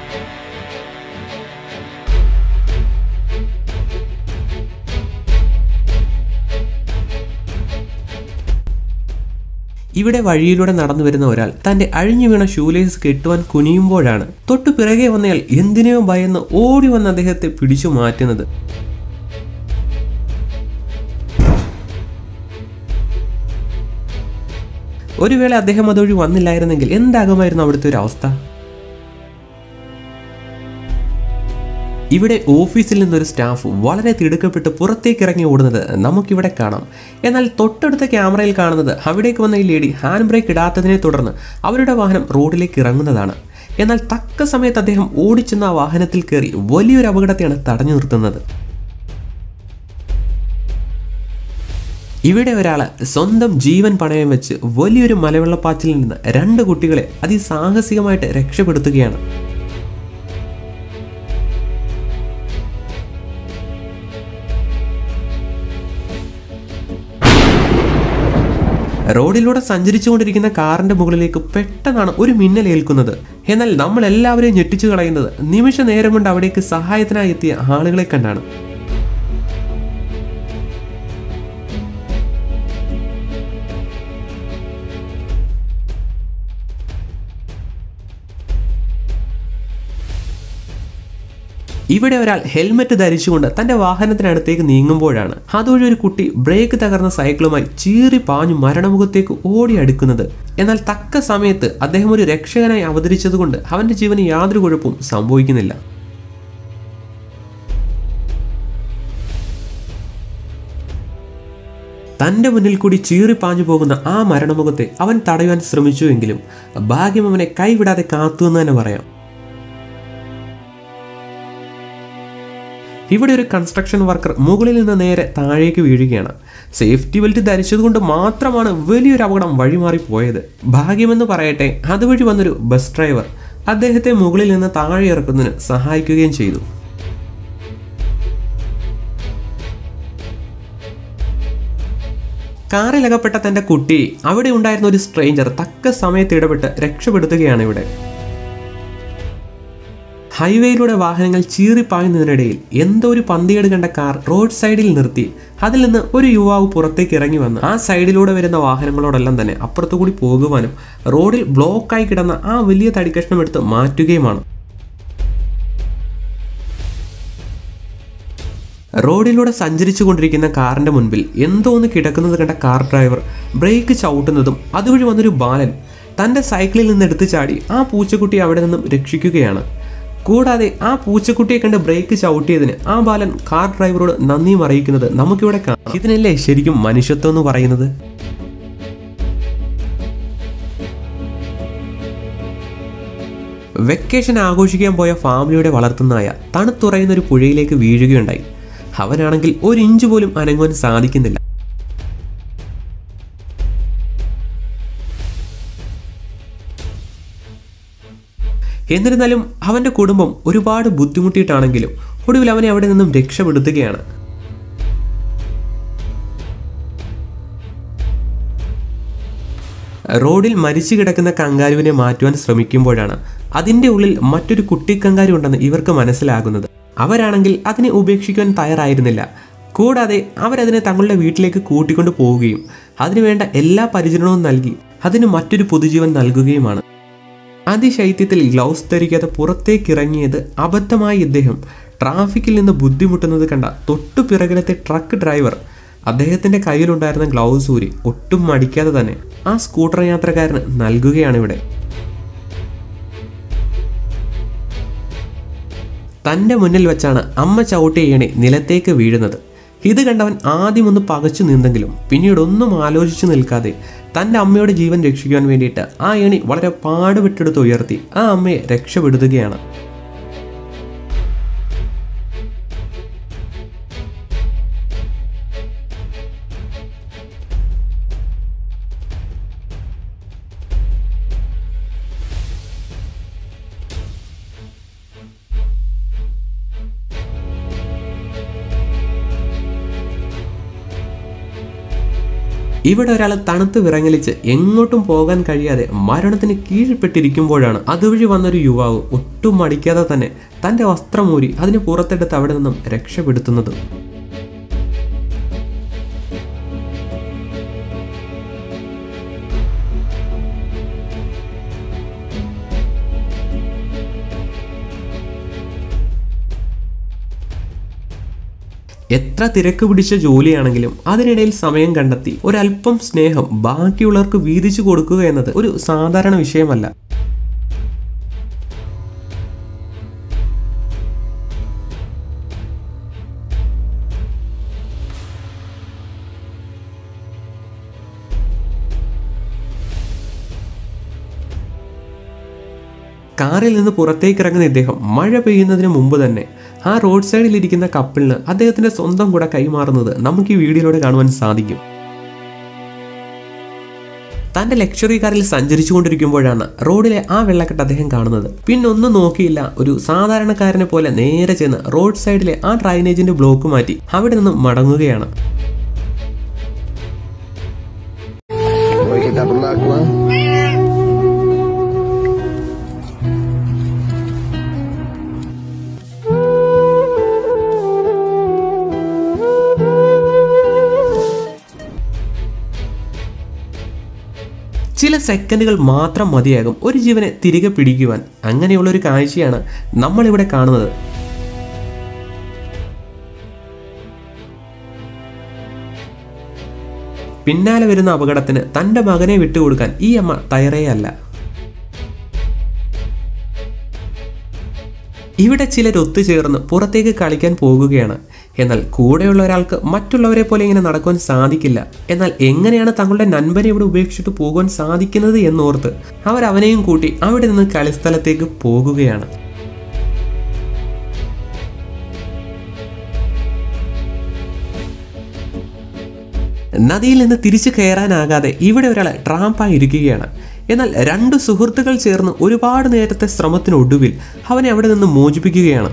ഇവിടെ വഴിയിലൂടെ നടന്നു വരുന്ന ഒരാൾ തന്റെ അഴിഞ്ഞു വീണ ഷൂലേസ് കെട്ടുവാൻ കുനിയുമ്പോഴാണ് തൊട്ടു പിറകെ വന്നയാൾ എന്തിനെയോ ഭയന്ന് ഓടി വന്ന് അദ്ദേഹത്തെ പിടിച്ചു മാറ്റുന്നത് ഒരു വേള അദ്ദേഹം അതുവഴി വന്നില്ലായിരുന്നെങ്കിൽ എന്താകുമായിരുന്നു അവിടുത്തെ ഒരു അവസ്ഥ ഇവിടെ ഓഫീസിൽ നിന്നൊരു സ്റ്റാഫ് വളരെ തിടുക്കപ്പെട്ട് പുറത്തേക്ക് ഇറങ്ങി ഓടുന്നത് നമുക്കിവിടെ കാണാം എന്നാൽ തൊട്ടടുത്ത ക്യാമറയിൽ കാണുന്നത് അവിടേക്ക് വന്ന ഈ ലേഡി ഹാൻഡ് ബ്രേക്ക് ഇടാത്തതിനെ തുടർന്ന് അവരുടെ വാഹനം റോഡിലേക്ക് ഇറങ്ങുന്നതാണ് എന്നാൽ തക്ക സമയത്ത് അദ്ദേഹം ഓടിച്ചെന്ന ആ വാഹനത്തിൽ കയറി വലിയൊരു അപകടത്തെയാണ് തടഞ്ഞു നിർത്തുന്നത് ഇവിടെ ഒരാൾ സ്വന്തം ജീവൻ പണയം വെച്ച് വലിയൊരു മലവെള്ളപ്പാച്ചിലിൽ നിന്ന് രണ്ട് കുട്ടികളെ അതിസാഹസികമായിട്ട് രക്ഷപ്പെടുത്തുകയാണ് റോഡിലൂടെ സഞ്ചരിച്ചുകൊണ്ടിരിക്കുന്ന കാറിന്റെ മുകളിലേക്ക് പെട്ടെന്നാണ് ഒരു മിന്നൽ ഏൽക്കുന്നത് എന്നാൽ നമ്മൾ എല്ലാവരെയും ഞെട്ടിച്ചു കളയുന്നത് നിമിഷ നേരം കൊണ്ട് അവിടേക്ക് സഹായത്തിനായി എത്തിയ ആളുകളെ കണ്ടാണ് ഇവിടെ ഒരാൾ ഹെൽമെറ്റ് ധരിച്ചുകൊണ്ട് തന്റെ വാഹനത്തിനടുത്തേക്ക് നീങ്ങുമ്പോഴാണ് അതുവഴി ഒരു കുട്ടി ബ്രേക്ക് തകർന്ന സൈക്കിളുമായി ചീറി പാഞ്ഞു മരണമുഖത്തേക്ക് ഓടി അടുക്കുന്നത് എന്നാൽ തക്ക സമയത്ത് അദ്ദേഹം ഒരു രക്ഷകനായി അവതരിച്ചതുകൊണ്ട് അവന്റെ ജീവന് യാതൊരു കുഴപ്പവും സംഭവിക്കുന്നില്ല തന്റെ മുന്നിൽ കൂടി ചീറിപ്പാഞ്ഞു പോകുന്ന ആ മരണമുഖത്തെ അവൻ തടയുവാൻ ശ്രമിച്ചുവെങ്കിലും ഭാഗ്യം അവനെ കൈവിടാതെ കാത്തുവെന്ന് തന്നെ പറയാം ഇവിടെ ഒരു കൺസ്ട്രക്ഷൻ വർക്കർ മുകളിൽ നിന്ന് നേരെ താഴേക്ക് വീഴുകയാണ് സേഫ്റ്റി ബെൽറ്റ് ധരിച്ചതുകൊണ്ട് മാത്രമാണ് വലിയൊരു അപകടം വഴിമാറി പോയത് ഭാഗ്യമെന്ന് പറയട്ടെ അതുവഴി വന്നൊരു ബസ് ഡ്രൈവർ അദ്ദേഹത്തെ മുകളിൽ നിന്ന് താഴെ ഇറക്കുന്നതിന് സഹായിക്കുകയും ചെയ്തു കാറിലകപ്പെട്ട തന്റെ കുട്ടി അവിടെ ഉണ്ടായിരുന്ന ഒരു സ്ട്രേഞ്ചർ തക്ക സമയത്ത് ഇടപെട്ട് രക്ഷപ്പെടുത്തുകയാണ് ഇവിടെ ഹൈവേയിലൂടെ വാഹനങ്ങൾ ചീറിപ്പായുന്നതിനിടയിൽ എന്തോ ഒരു പന്തികേട് കണ്ട കാർ റോഡ് സൈഡിൽ നിർത്തി അതിൽ നിന്ന് ഒരു യുവാവ് പുറത്തേക്ക് ഇറങ്ങി വന്ന് ആ സൈഡിലൂടെ വരുന്ന വാഹനങ്ങളോടെല്ലാം തന്നെ അപ്പുറത്തുകൂടി പോകുവാനും റോഡിൽ ബ്ലോക്കായി കിടന്ന ആ വലിയ തടിക്കഷ്ണം എടുത്ത് മാറ്റുകയുമാണ് റോഡിലൂടെ സഞ്ചരിച്ചു കൊണ്ടിരിക്കുന്ന കാറിന്റെ മുൻപിൽ എന്തോ ഒന്ന് കിടക്കുന്നത് കണ്ട കാർ ഡ്രൈവർ ബ്രേക്ക് ചവിട്ടുന്നതും അതുവഴി വന്നൊരു ബാലൻ തന്റെ സൈക്കിളിൽ നിന്ന് എടുത്തു ചാടി ആ പൂച്ചക്കുട്ടി അവിടെ നിന്നും രക്ഷിക്കുകയാണ് കൂടാതെ ആ പൂച്ചക്കുട്ടിയെ കണ്ട് ബ്രേക്ക് ചവിട്ടിയതിന് ആ ബാലൻ കാർ ഡ്രൈവറോട് നന്ദിയും അറിയിക്കുന്നത് നമുക്കിവിടെ കാണാം ഇതിനല്ലേ ശരിക്കും മനുഷ്യത്വം എന്ന് പറയുന്നത് വെക്കേഷൻ ആഘോഷിക്കാൻ പോയ ഫാമിലിയുടെ വളർത്തുന്നായ തണുത്തുറയുന്ന ഒരു പുഴയിലേക്ക് വീഴുകയുണ്ടായി അവനാണെങ്കിൽ ഒരു ഇഞ്ച് പോലും അനങ്ങുവാൻ സാധിക്കുന്നില്ല എന്നിരുന്നാലും അവന്റെ കുടുംബം ഒരുപാട് ബുദ്ധിമുട്ടിയിട്ടാണെങ്കിലും ഒടുവിൽ അവനെ അവിടെ നിന്നും രക്ഷപ്പെടുത്തുകയാണ് റോഡിൽ മരിച്ചു കിടക്കുന്ന കങ്കാരുവിനെ മാറ്റുവാൻ ശ്രമിക്കുമ്പോഴാണ് അതിൻ്റെ ഉള്ളിൽ മറ്റൊരു കുട്ടി കങ്കാരു ഉണ്ടെന്ന് ഇവർക്ക് മനസ്സിലാകുന്നത് അവരാണെങ്കിൽ അതിനെ ഉപേക്ഷിക്കുവാൻ തയ്യാറായിരുന്നില്ല കൂടാതെ അവരതിനെ തങ്ങളുടെ വീട്ടിലേക്ക് കൂട്ടിക്കൊണ്ടു പോവുകയും അതിനുവേണ്ട എല്ലാ പരിചരണവും നൽകി അതിന് മറ്റൊരു പുതുജീവൻ നൽകുകയുമാണ് അതിശൈത്യത്തിൽ ഗ്ലൗസ് ധരിക്കാതെ പുറത്തേക്കിറങ്ങിയത് അബദ്ധമായി ഇദ്ദേഹം ട്രാഫിക്കിൽ നിന്ന് ബുദ്ധിമുട്ടുന്നത് കണ്ട തൊട്ടു പിറകിലത്തെ ട്രക്ക് ഡ്രൈവർ അദ്ദേഹത്തിന്റെ കയ്യിലുണ്ടായിരുന്ന ഗ്ലൗസ് ഊരി ഒട്ടും മടിക്കാതെ തന്നെ ആ സ്കൂട്ടർ യാത്രക്കാരന് നൽകുകയാണ് ഇവിടെ തന്റെ മുന്നിൽ വെച്ചാണ് അമ്മ ചവിട്ടിയ ഏണി നിലത്തേക്ക് വീഴുന്നത് ഇത് കണ്ടവൻ ആദ്യം ഒന്ന് പകച്ചു നിന്നെങ്കിലും പിന്നീട് ഒന്നും ആലോചിച്ചു നിൽക്കാതെ തൻ്റെ അമ്മയുടെ ജീവൻ രക്ഷിക്കുവാൻ വേണ്ടിയിട്ട് ആ ഏണി വളരെ പാടുപെട്ടെടുത്ത് ഉയർത്തി ആ അമ്മയെ രക്ഷപ്പെടുത്തുകയാണ് ഇവിടെ ഒരാൾ തണുത്ത് വിറങ്ങലിച്ച് എങ്ങോട്ടും പോകാൻ കഴിയാതെ മരണത്തിന് കീഴ്പ്പെട്ടിരിക്കുമ്പോഴാണ് അതുവഴി വന്നൊരു യുവാവ് ഒട്ടും മടിക്കാതെ തന്നെ തൻ്റെ വസ്ത്രമൂരി അതിന് പുറത്തെടുത്ത് അവിടെ നിന്നും രക്ഷപ്പെടുത്തുന്നത് എത്ര തിരക്ക് പിടിച്ച ജോലിയാണെങ്കിലും അതിനിടയിൽ സമയം കണ്ടെത്തി ഒരല്പം സ്നേഹം ബാക്കിയുള്ളവർക്ക് വീതിച്ചു കൊടുക്കുക എന്നത് ഒരു സാധാരണ വിഷയമല്ല കാറിൽ നിന്ന് പുറത്തേക്ക് ഇറങ്ങുന്ന ഇദ്ദേഹം മഴ പെയ്യുന്നതിന് മുമ്പ് തന്നെ ആ റോഡ് സൈഡിൽ ഇരിക്കുന്ന കപ്പിളിന് അദ്ദേഹത്തിന്റെ സ്വന്തം കൂടെ കൈമാറുന്നത് നമുക്ക് ഈ വീഡിയോയിലൂടെ കാണുവാൻ സാധിക്കും തന്റെ ലക്ഷറി കാറിൽ സഞ്ചരിച്ചു കൊണ്ടിരിക്കുമ്പോഴാണ് റോഡിലെ ആ വെള്ളക്കെട്ട് അദ്ദേഹം കാണുന്നത് പിന്നെ ഒന്നും നോക്കിയില്ല ഒരു സാധാരണക്കാരനെ പോലെ നേരെ ചെന്ന് റോഡ് സൈഡിലെ ആ ഡ്രൈനേജിന്റെ ബ്ലോക്ക് മാറ്റി അവിടെ നിന്ന് മടങ്ങുകയാണ് Vai que tá pro lago lá. ചില സെക്കൻഡുകൾ മാത്രം മതിയാകും ഒരു ജീവനെ തിരികെ പിടിക്കുവാൻ അങ്ങനെയുള്ള ഒരു കാഴ്ചയാണ് നമ്മളിവിടെ കാണുന്നത് പിന്നാലെ വരുന്ന അപകടത്തിന് തൻ്റെ മകനെ വിട്ടുകൊടുക്കാൻ ഈ അമ്മ തയ്യാറേയല്ല ഇവിടെ ചിലർ ഒത്തുചേർന്ന് പുറത്തേക്ക് കളിക്കാൻ പോകുകയാണ് എന്നാൽ കൂടെയുള്ള ഒരാൾക്ക് മറ്റുള്ളവരെ പോലെ ഇങ്ങനെ നടക്കുവാൻ സാധിക്കില്ല എന്നാൽ എങ്ങനെയാണ് തങ്ങളുടെ നൻപനെ ഇവിടെ ഉപേക്ഷിച്ചിട്ട് പോകുവാൻ സാധിക്കുന്നത് എന്നോർത്ത് അവർ അവനെയും കൂട്ടി അവിടെ നിന്ന് കളിസ്ഥലത്തേക്ക് പോകുകയാണ് നദിയിൽ നിന്ന് തിരിച്ചു കയറാനാകാതെ ഇവിടെ ഒരാൾ ട്രാമ്പായി ഇരിക്കുകയാണ് എന്നാൽ രണ്ട് സുഹൃത്തുക്കൾ ചേർന്ന് ഒരുപാട് നേരത്തെ ശ്രമത്തിനൊടുവിൽ അവനെ അവിടെ നിന്ന് മോചിപ്പിക്കുകയാണ്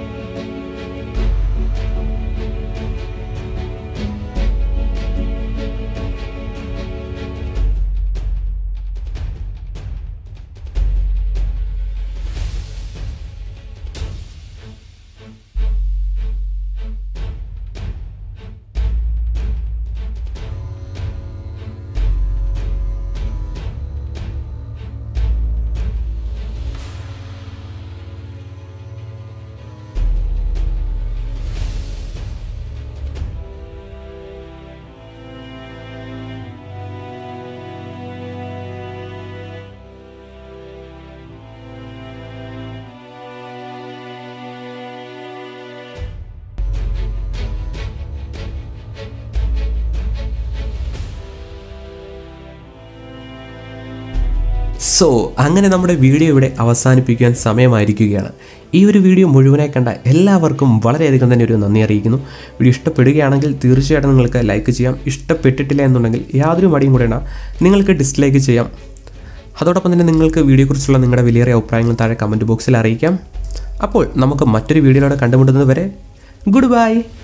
സോ അങ്ങനെ നമ്മുടെ വീഡിയോ ഇവിടെ അവസാനിപ്പിക്കാൻ സമയമായിരിക്കുകയാണ് ഈ ഒരു വീഡിയോ മുഴുവനായി കണ്ട എല്ലാവർക്കും വളരെയധികം തന്നെ ഒരു നന്ദി അറിയിക്കുന്നു വീഡിയോ ഇഷ്ടപ്പെടുകയാണെങ്കിൽ തീർച്ചയായിട്ടും നിങ്ങൾക്ക് ലൈക്ക് ചെയ്യാം ഇഷ്ടപ്പെട്ടിട്ടില്ല എന്നുണ്ടെങ്കിൽ യാതൊരു മടിയും കൂടെ നിങ്ങൾക്ക് ഡിസ്ലൈക്ക് ചെയ്യാം അതോടൊപ്പം തന്നെ നിങ്ങൾക്ക് വീഡിയോയെക്കുറിച്ചുള്ള നിങ്ങളുടെ വിലയേറിയ അഭിപ്രായങ്ങൾ താഴെ കമൻറ്റ് ബോക്സിൽ അറിയിക്കാം അപ്പോൾ നമുക്ക് മറ്റൊരു വീഡിയോയിലൂടെ കണ്ടുമുട്ടുന്നത് വരെ ഗുഡ് ബൈ